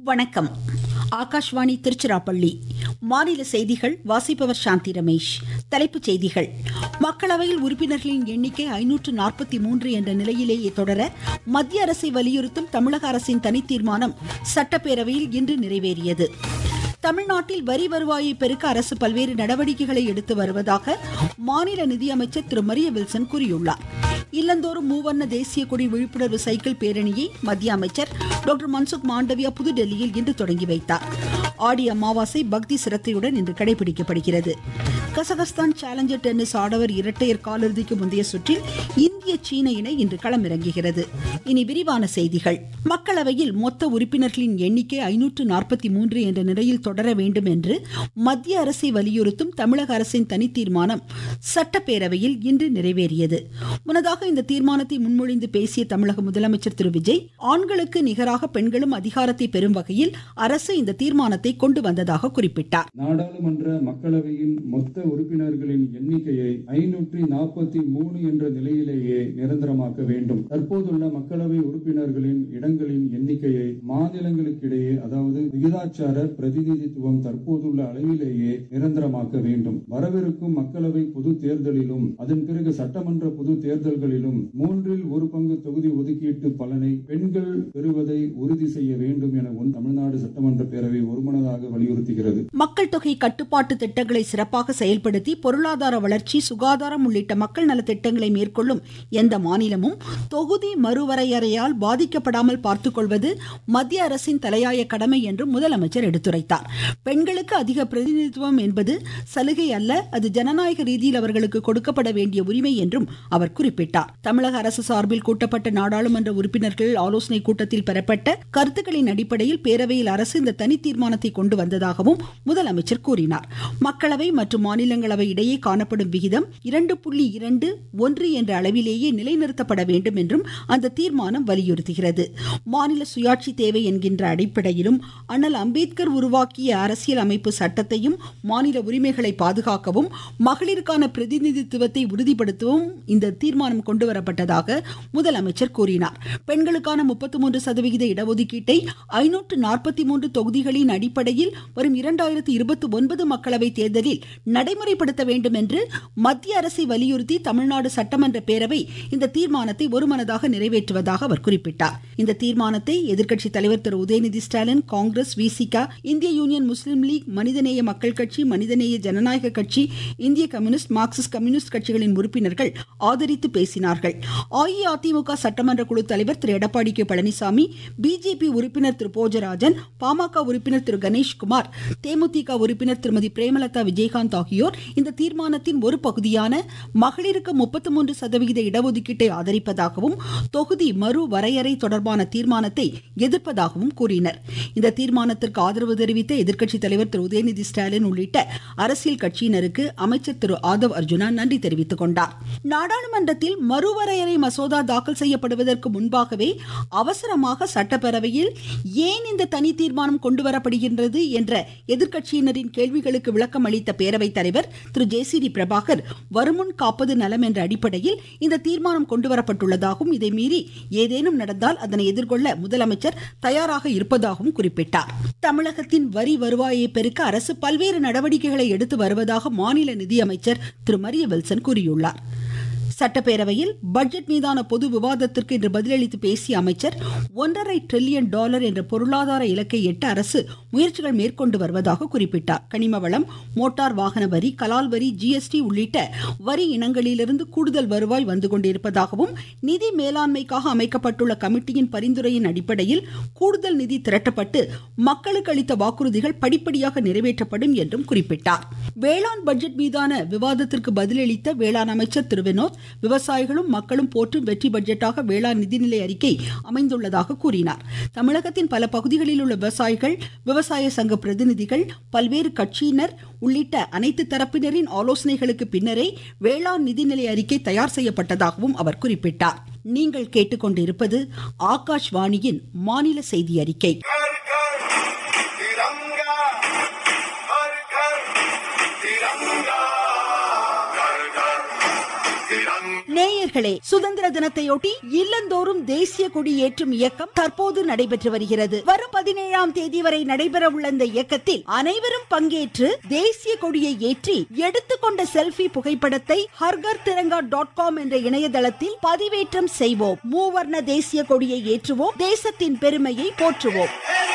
வணக்கம் ஆகாஷ்வாணி திருச்சிராப்பள்ளி மாநில செய்திகள் வாசிப்பவர் சாந்தி ரமேஷ் தலைப்புச் செய்திகள் மக்களவையில் உறுப்பினர்களின் எண்ணிக்கை ஐநூற்று நாற்பத்தி மூன்று என்ற நிலையிலேயே தொடர மத்திய அரசை வலியுறுத்தும் தமிழக அரசின் தனித்தீர்மானம் சட்டப்பேரவையில் இன்று நிறைவேறியது தமிழ்நாட்டில் வரி வருவாயை பெருக்க அரசு பல்வேறு நடவடிக்கைகளை எடுத்து வருவதாக மாநில நிதியமைச்சர் திரு மரிய வில்சன் கூறியுள்ளார் இல்லந்தோறும் மூவண்ண தேசிய கொடி விழிப்புணர்வு சைக்கிள் பேரணியை மத்திய அமைச்சர் டாக்டர் மன்சுக் மாண்டவியா புதுடெல்லியில் இன்று தொடங்கி வைத்தார் ஆடி அமாவாசை பக்தி சிரத்தையுடன் இன்று கடைபிடிக்கப்படுகிறது கசகஸ்தான் சேலஞ்சர் டென்னிஸ் ஆடவர் இரட்டையர் காலிறுதிக்கு முந்தைய சுற்றில் இந்திய சீன இணை இன்று களமிறங்குகிறது இனி விரிவான செய்திகள் மக்களவையில் மொத்த உறுப்பினர்களின் எண்ணிக்கை ஐநூற்று நாற்பத்தி மூன்று என்ற நிலையில் தொடர வேண்டும் என்று மத்திய அரசை வலியுறுத்தும் தமிழக அரசின் தனித்தீர்மானம் சட்டப்பேரவையில் இன்று நிறைவேறியது முன்னதாக இந்த தீர்மானத்தை முன்மொழிந்து பேசிய தமிழக முதலமைச்சர் திரு விஜய் ஆண்களுக்கு நிகராக பெண்களும் அதிகாரத்தை பெறும் வகையில் அரசு இந்த தீர்மானத்தை கொண்டு வந்ததாக குறிப்பிட்டார் நாடாளுமன்ற மக்களவையின் மொத்த உறுப்பினர்களின் எண்ணிக்கையை ஐநூற்றி நாற்பத்தி மூணு என்ற நிலையிலேயே நிரந்தரமாக்க வேண்டும் தற்போதுள்ள மக்களவை உறுப்பினர்களின் இடங்களின் எண்ணிக்கையை மாநிலங்களுக்கிடையே அதாவது விகிதாச்சார பிரதிநிதித்துவம் தற்போதுள்ள அளவிலேயே நிரந்தரமாக்க வேண்டும் வரவிருக்கும் மக்களவை பொது தேர்தலிலும் அதன் பிறகு சட்டமன்ற பொது தேர்தல்களிலும் மூன்றில் ஒரு பங்கு தொகுதி ஒதுக்கீட்டு பலனை பெண்கள் பெறுவதை உறுதி செய்ய வேண்டும் என தமிழ்நாடு சட்டமன்ற பேரவை ஒருமனதாக வலியுறுத்துகிறது மக்கள் தொகை கட்டுப்பாட்டு திட்டங்களை சிறப்பாக செயல்படுத்தி பொருளாதார வளர்ச்சி சுகாதாரம் உள்ளிட்ட மக்கள் நல திட்டங்களை மேற்கொள்ளும் எந்த மாநிலமும் தொகுதி மறுவரையறையால் பாதிக்கப்படாமல் பார்த்துக் கொள்வது மத்திய அரசின் தலையாய கடமை என்றும் முதலமைச்சர் எடுத்துரைத்தார் பெண்களுக்கு அதிக பிரதிநிதித்துவம் என்பது சலுகை அல்ல அது ஜனநாயக ரீதியில் அவர்களுக்கு கொடுக்கப்பட வேண்டிய உரிமை என்றும் அவர் குறிப்பிட்டார் தமிழக அரசு சார்பில் கூட்டப்பட்ட நாடாளுமன்ற உறுப்பினர்கள் ஆலோசனை கூட்டத்தில் பெறப்பட்ட கருத்துக்களின் அடிப்படையில் பேரவையில் அரசு இந்த தனி தீர்மானத்தை கொண்டு வந்ததாகவும் முதலமைச்சர் கூறினார் மக்களவை மற்றும் மாநிலங்களவை இடையே காணப்படும் விகிதம் இரண்டு புள்ளி இரண்டு ஒன்று என்ற அளவிலேயே நிலைநிறுத்தப்பட வேண்டும் என்றும் அந்த தீர்மானம் வலியுறுத்துகிறது மாநில சுயாட்சி தேவை என்கின்ற அடிப்படையிலும் அண்ணல் அம்பேத்கர் உருவாக்கிய அரசியல் அமைப்பு சட்டத்தையும் மாநில உரிமைகளை பாதுகாக்கவும் மகளிருக்கான பிரதிநிதித்துவத்தை உறுதிப்படுத்தவும் இந்த தீர்மானம் கொண்டுவரப்பட்டதாக முதலமைச்சர் கூறினார் பெண்களுக்கான முப்பத்தி மூன்று சதவிகித இடஒதுக்கீட்டை ஐநூற்று நாற்பத்தி மூன்று தொகுதிகளின் அடிப்படையில் வரும் இரண்டாயிரத்தி இருபத்தி ஒன்பது மக்களவை தேர்தலில் நடைமுறைப்படுத்த வேண்டும் என்று மத்திய அரசை வலியுறுத்தி தமிழ்நாடு சட்டமன்ற பேரவை இந்த தீர்மானத்தை ஒருமனதாக நிறைவேற்றுவதாக அவர் குறிப்பிட்டார் இந்த தீர்மானத்தை எதிர்க்கட்சி தலைவர் திரு உதயநிதி ஸ்டாலின் காங்கிரஸ் விசிகா இந்திய யூனியன் முஸ்லீம் லீக் மனிதநேய மக்கள் கட்சி மனிதநேய ஜனநாயக கட்சி இந்திய கம்யூனிஸ்ட் மார்க்சிஸ்ட் கம்யூனிஸ்ட் கட்சிகளின் உறுப்பினர்கள் ஆதரித்து பேசினார்கள் அஇஅதிமுக சட்டமன்ற குழு தலைவர் திரு எடப்பாடி கே பழனிசாமி பிஜேபி உறுப்பினர் திரு போஜராஜன் பாமக உறுப்பினர் திரு கணேஷ்குமார் தேமுதிக உறுப்பினர் திருமதி பிரேமலதா விஜயகாந்த் ஆகியோர் இந்த தீர்மானத்தின் ஒரு பகுதியான மகளிருக்கு முப்பத்தி மூன்று சதவிகித இடஒதுக்கீட்டை ஆதரிப்பதாகவும் தொகுதி மறு வரையறை தொடர்பான தீர்மானத்தை எதிர்ப்பதாகவும் கூறினர் இந்த தீர்மானத்திற்கு ஆதரவு தெரிவித்த எதிர்க்கட்சி தலைவர் திரு உதயநிதி ஸ்டாலின் உள்ளிட்ட அரசியல் கட்சியினருக்கு அமைச்சர் திரு ஆதவ் அர்ஜுனா நன்றி தெரிவித்துக் கொண்டார் நாடாளுமன்றத்தில் மறுவரையறை மசோதா தாக்கல் செய்யப்படுவதற்கு முன்பாகவே அவசரமாக சட்டப்பேரவையில் ஏன் இந்த தனி தீர்மானம் கொண்டுவரப்படுகின்றது என்ற எதிர்க்கட்சியினரின் கேள்விகளுக்கு விளக்கம் அளித்த பேரவைத் தலைவர் Thiru J C D Prabhakar வருமுன் காப்பது நலம் என்ற அடிப்படையில் இந்த தீர்மானம் கொண்டுவரப்பட்டுள்ளதாகவும் இதை மீறி ஏதேனும் நடந்தால் அதனை எதிர்கொள்ள முதலமைச்சர் தயாராக இருப்பதாகவும் குறிப்பிட்டார் தமிழகத்தின் வரி வருவாயை பெருக்க அரசு பல்வேறு நடவடிக்கைகளை எடுத்து வருவதாக மாநில நிதியமைச்சர் திரு மரிய வில்சன் கூறியுள்ளார் சட்டப்பேரவையில் பட்ஜெட் மீதான பொது விவாதத்திற்கு இன்று பதிலளித்து பேசிய அமைச்சர் ஒன்றரை டிரில்லியன் டாலர் என்ற பொருளாதார இலக்கை எட்ட அரசு முயற்சிகள் மேற்கொண்டு வருவதாக குறிப்பிட்டார் கனிம வளம் மோட்டார் வாகன வரி கலால் வரி ஜிஎஸ்டி உள்ளிட்ட வரி இனங்களிலிருந்து கூடுதல் வருவாய் வந்து கொண்டிருப்பதாகவும் நிதி மேலாண்மைக்காக அமைக்கப்பட்டுள்ள கமிட்டியின் பரிந்துரையின் அடிப்படையில் கூடுதல் நிதி திரட்டப்பட்டு மக்களுக்கு அளித்த வாக்குறுதிகள் படிப்படியாக நிறைவேற்றப்படும் என்றும் குறிப்பிட்டார் வேளாண் பட்ஜெட் மீதான விவாதத்திற்கு பதிலளித்த வேளாண் அமைச்சர் திரு வினோத் விவசாயிகளும் மக்களும் போற்றும் வெற்றி பட்ஜெட்டாக வேளாண் நிதிநிலை அறிக்கை அமைந்துள்ளதாக கூறினார் தமிழகத்தின் பல பகுதிகளில் உள்ள விவசாயிகள் விவசாய சங்க பிரதிநிதிகள் பல்வேறு கட்சியினர் உள்ளிட்ட அனைத்து தரப்பினரின் ஆலோசனைகளுக்கு பின்னரே வேளாண் நிதிநிலை அறிக்கை தயார் செய்யப்பட்டதாகவும் அவர் குறிப்பிட்டார் நீங்கள் கேட்டுக்கொண்டிருப்பது ஆகாஷ்வாணியின் மாநில செய்தி அறிக்கை घर घर तिरंगा हर घर तिरंगा घर घर तिरंगा நேயர்களே சுதந்திர தினத்தையொட்டி இல்லந்தோறும் தேசிய கொடி ஏற்றும் இயக்கம் தற்போது நடைபெற்று வருகிறது வரும் பதினேழாம் தேதி வரை நடைபெற உள்ள இந்த இயக்கத்தில் அனைவரும் பங்கேற்று தேசிய கொடியை ஏற்றி எடுத்துக்கொண்ட செல்ஃபி புகைப்படத்தை ஹர்கர் திரங்கா டாட் காம் என்ற இணையதளத்தில் பதிவேற்றம் செய்வோம் மூவர்ண தேசிய கொடியை ஏற்றுவோம் தேசத்தின் பெருமையை போற்றுவோம்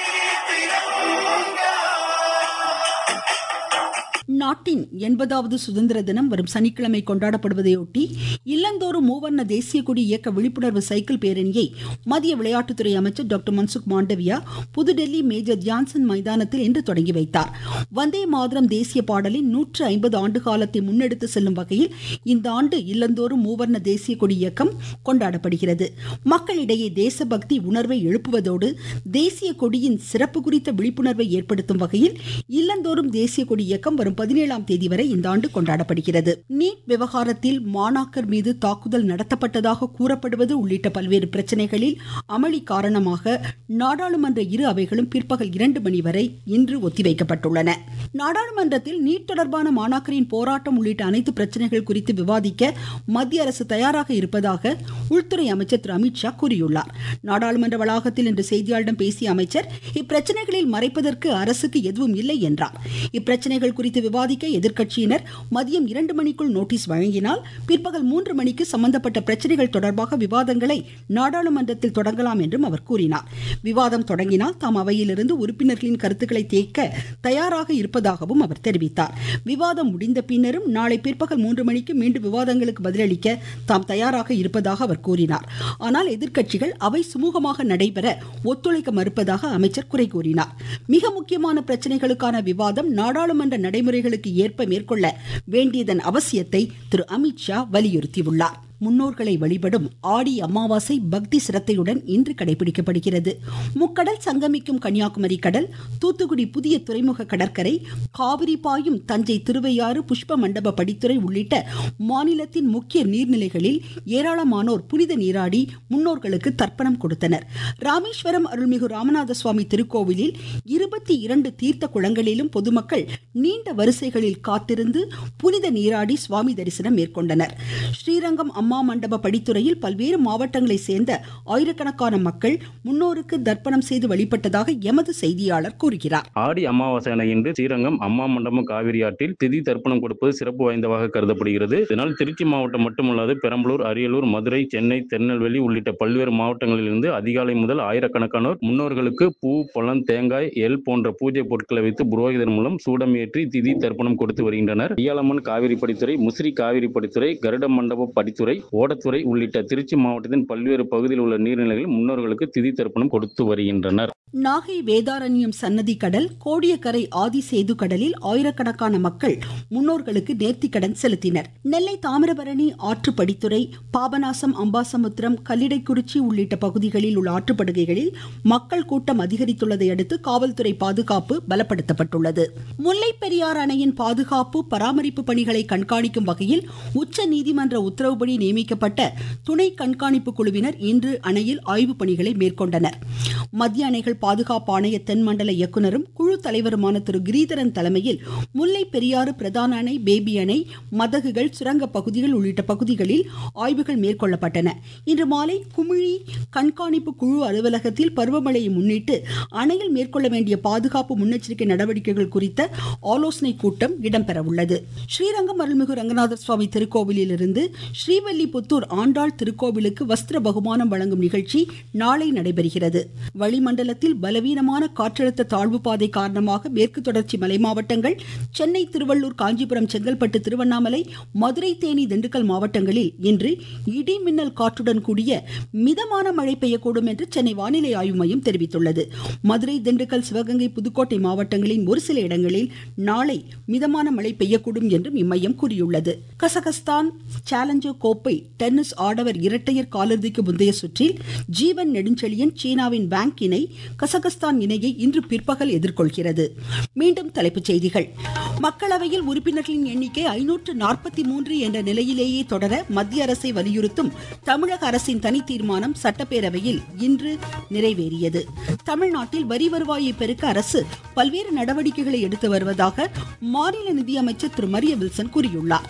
நாட்டின் எண்பதாவது சுதந்திர தினம் வரும் சனிக்கிழமை கொண்டாடப்படுவதையொட்டி இல்லந்தோறும் மூவர்ண தேசிய கொடி இயக்க விழிப்புணர்வு சைக்கிள் பேரணியை மத்திய விளையாட்டுத்துறை அமைச்சர் டாக்டர் மன்சுக் மாண்டவியா புதுடெல்லி மேஜர் ஜான்சன் மைதானத்தில் இன்று தொடங்கி வைத்தார் வந்தே மாதரம் தேசிய பாடலின் நூற்று ஐம்பது ஆண்டு காலத்தை முன்னெடுத்து செல்லும் வகையில் இந்த ஆண்டு இல்லந்தோறும் மூவர்ண தேசிய கொடி இயக்கம் கொண்டாடப்படுகிறது மக்களிடையே தேசபக்தி உணர்வை எழுப்புவதோடு தேசிய கொடியின் சிறப்பு குறித்த விழிப்புணர்வை ஏற்படுத்தும் வகையில் இல்லந்தோறும் தேசிய கொடி இயக்கம் வரும் பதினேழாம் தேதி வரை இந்த ஆண்டு கொண்டாடப்படுகிறது நீட் விவகாரத்தில் மாணாக்கர் மீது தாக்குதல் நடத்தப்பட்டதாக கூறப்படுவது உள்ளிட்ட பல்வேறு பிரச்சனைகளில் அமளி காரணமாக நாடாளுமன்ற இரு அவைகளும் பிற்பகல் இரண்டு மணி வரை இன்று ஒத்திவைக்கப்பட்டுள்ளன நாடாளுமன்றத்தில் நீட் தொடர்பான மாணாக்கரின் போராட்டம் உள்ளிட்ட அனைத்து பிரச்சனைகள் குறித்து விவாதிக்க மத்திய அரசு தயாராக இருப்பதாக உள்துறை அமைச்சர் திரு அமித்ஷா கூறியுள்ளார் நாடாளுமன்ற வளாகத்தில் இன்று செய்தியாளர்களிடம் பேசிய அமைச்சர் இப்பிரச்சனைகளில் மறைப்பதற்கு அரசுக்கு எதுவும் இல்லை என்றார் இப்பிரச்சனைகள் குறித்து விவாதிக்க எதிர்க்கட்சியினர் மதியம் இரண்டு மணிக்குள் நோட்டீஸ் வழங்கினால் பிற்பகல் மூன்று மணிக்கு சம்பந்தப்பட்ட பிரச்சனைகள் தொடர்பாக விவாதங்களை நாடாளுமன்றத்தில் தொடங்கலாம் என்றும் அவர் கூறினார் விவாதம் தொடங்கினால் தாம் அவையிலிருந்து உறுப்பினர்களின் கருத்துக்களை தேக்க தயாராக இருப்பதாகவும் அவர் தெரிவித்தார் விவாதம் முடிந்த பின்னரும் நாளை பிற்பகல் மூன்று மணிக்கு மீண்டும் விவாதங்களுக்கு பதிலளிக்க தாம் தயாராக இருப்பதாக அவர் கூறினார் ஆனால் எதிர்க்கட்சிகள் அவை சுமூகமாக நடைபெற ஒத்துழைக்க மறுப்பதாக அமைச்சர் குறை கூறினார் மிக முக்கியமான பிரச்சனைகளுக்கான விவாதம் நாடாளுமன்ற நடைமுறைகளுக்கு ஏற்ப மேற்கொள்ள வேண்டியதன் அவசியத்தை திரு அமித்ஷா வலியுறுத்தியுள்ளார் முன்னோர்களை வழிபடும் ஆடி அமாவாசை பக்தி சிரத்தையுடன் இன்று கடைபிடிக்கப்படுகிறது முக்கடல் சங்கமிக்கும் கன்னியாகுமரி கடல் தூத்துக்குடி புதிய துறைமுக கடற்கரை காவிரி பாயும் தஞ்சை திருவையாறு புஷ்ப மண்டப படித்துறை உள்ளிட்ட மாநிலத்தின் முக்கிய நீர்நிலைகளில் ஏராளமானோர் புனித நீராடி முன்னோர்களுக்கு தர்ப்பணம் கொடுத்தனர் ராமேஸ்வரம் அருள்மிகு ராமநாத சுவாமி திருக்கோவிலில் இருபத்தி இரண்டு தீர்த்த குளங்களிலும் பொதுமக்கள் நீண்ட வரிசைகளில் காத்திருந்து புனித நீராடி சுவாமி தரிசனம் மேற்கொண்டனர் ஸ்ரீரங்கம் அம்மா மண்டப படித்துறையில் பல்வேறு மாவட்டங்களைச் சேர்ந்த ஆயிரக்கணக்கான மக்கள் முன்னோருக்கு தர்ப்பணம் செய்து வழிபட்டதாக எமது செய்தியாளர் கூறுகிறார் ஆடி அமாவாசை இன்று ஸ்ரீரங்கம் அம்மா மண்டபம் காவிரி ஆற்றில் திதி தர்ப்பணம் கொடுப்பது சிறப்பு வாய்ந்ததாக கருதப்படுகிறது இதனால் திருச்சி மாவட்டம் மட்டுமல்லாது பெரம்பலூர் அரியலூர் மதுரை சென்னை திருநெல்வேலி உள்ளிட்ட பல்வேறு மாவட்டங்களிலிருந்து அதிகாலை முதல் ஆயிரக்கணக்கானோர் முன்னோர்களுக்கு பூ பழம் தேங்காய் எல் போன்ற பூஜை பொருட்களை வைத்து புரோகிதர் மூலம் சூடம் ஏற்றி திதி தர்ப்பணம் கொடுத்து வருகின்றனர் ஐயாளம்மன் காவிரி படித்துறை முசிறி காவிரி படித்துறை கருட மண்டப படித்துறை ஓடத்துறை உள்ளிட்ட திருச்சி மாவட்டத்தின் பல்வேறு பகுதியில் உள்ள நீர்நிலைகளில் முன்னோர்களுக்கு திதி தர்ப்பணம் கொடுத்து வருகின்றனர் நாகை வேதாரண்யம் சன்னதி கடல் கோடியக்கரை ஆதிசேது கடலில் ஆயிரக்கணக்கான மக்கள் முன்னோர்களுக்கு நேர்த்திக்கடன் செலுத்தினர் நெல்லை தாமிரபரணி ஆற்று படித்துறை பாபநாசம் அம்பாசமுத்திரம் கல்லிடைக்குறிச்சி உள்ளிட்ட பகுதிகளில் உள்ள ஆற்றுப்படுகைகளில் மக்கள் கூட்டம் அதிகரித்துள்ளதை அடுத்து காவல்துறை பாதுகாப்பு பலப்படுத்தப்பட்டுள்ளது முல்லை பெரியார் அணையின் பாதுகாப்பு பராமரிப்பு பணிகளை கண்காணிக்கும் வகையில் உச்ச நீதிமன்ற உத்தரவுப்படி நியமிக்கப்பட்ட துணை கண்காணிப்பு குழுவினர் இன்று அணையில் ஆய்வுப் பணிகளை மேற்கொண்டனர் மத்திய அணைகள் பாதுகாப்பு ஆணைய தென்மண்டல இயக்குனரும் குழு தலைவருமான திரு கிரீதரன் தலைமையில் முல்லை பெரியாறு பிரதான அணை பேபி அணை மதகுகள் சுரங்க பகுதிகள் உள்ளிட்ட பகுதிகளில் ஆய்வுகள் மேற்கொள்ளப்பட்டன இன்று மாலை குமிழி கண்காணிப்பு குழு அலுவலகத்தில் பருவமழையை முன்னிட்டு அணையில் மேற்கொள்ள வேண்டிய பாதுகாப்பு முன்னெச்சரிக்கை நடவடிக்கைகள் குறித்த ஆலோசனை கூட்டம் இடம்பெற உள்ளது ஸ்ரீரங்கம் அருள்மிகு ரங்கநாதர் சுவாமி திருக்கோவிலில் இருந்து ஸ்ரீவல்லிபுத்தூர் ஆண்டாள் திருக்கோவிலுக்கு வஸ்திர பகுமானம் வழங்கும் நிகழ்ச்சி நாளை நடைபெறுகிறது வளிமண்டலத்தில் பலவீனமான காற்றழுத்த தாழ்வு பாதை காரணமாக மேற்கு தொடர்ச்சி மலை மாவட்டங்கள் சென்னை திருவள்ளூர் காஞ்சிபுரம் செங்கல்பட்டு திருவண்ணாமலை மதுரை தேனி திண்டுக்கல் மாவட்டங்களில் இன்று இடி மின்னல் காற்றுடன் கூடிய மிதமான மழை பெய்யக்கூடும் என்று சென்னை வானிலை ஆய்வு மையம் தெரிவித்துள்ளது மதுரை திண்டுக்கல் சிவகங்கை புதுக்கோட்டை மாவட்டங்களின் ஒரு சில இடங்களில் நாளை மிதமான மழை பெய்யக்கூடும் என்றும் இம்மையம் கூறியுள்ளது கசகஸ்தான் சேலஞ்சர் கோப்பை டென்னிஸ் ஆடவர் இரட்டையர் காலிறுதிக்கு முந்தைய சுற்றில் ஜீவன் நெடுஞ்செழியன் சீனாவின் பேங்க் இணை கசகஸ்தான் இணையை இன்று பிற்பகல் எதிர்கொள்கிறது மீண்டும் தலைப்புச் செய்திகள் மக்களவையில் உறுப்பினர்களின் எண்ணிக்கை ஐநூற்று நாற்பத்தி மூன்று என்ற நிலையிலேயே தொடர மத்திய அரசை வலியுறுத்தும் தமிழக அரசின் தனி தீர்மானம் சட்டப்பேரவையில் இன்று நிறைவேறியது தமிழ்நாட்டில் வரி வருவாயை பெருக்க அரசு பல்வேறு நடவடிக்கைகளை எடுத்து வருவதாக மாநில நிதியமைச்சர் திரு மரிய வில்சன் கூறியுள்ளார்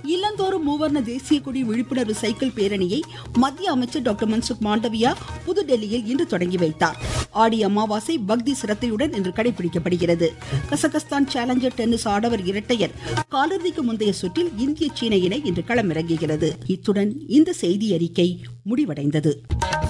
இல்லந்தோறும் மூவர்ண தேசிய கொடி விழிப்புணர்வு சைக்கிள் பேரணியை மத்திய அமைச்சர் டாக்டர் மன்சுக் மாண்டவியா புதுடெல்லியில் இன்று தொடங்கி வைத்தார் ஆடி அமாவாசை பக்தி சிரத்தையுடன் இன்று கடைபிடிக்கப்படுகிறது கசகஸ்தான் சேலஞ்சர் டென்னிஸ் ஆடவர் இரட்டையர் காலிறுதிக்கு முந்தைய சுற்றில் இந்திய சீன இணை இன்று களமிறங்குகிறது இத்துடன் இந்த செய்தி அறிக்கை முடிவடைந்தது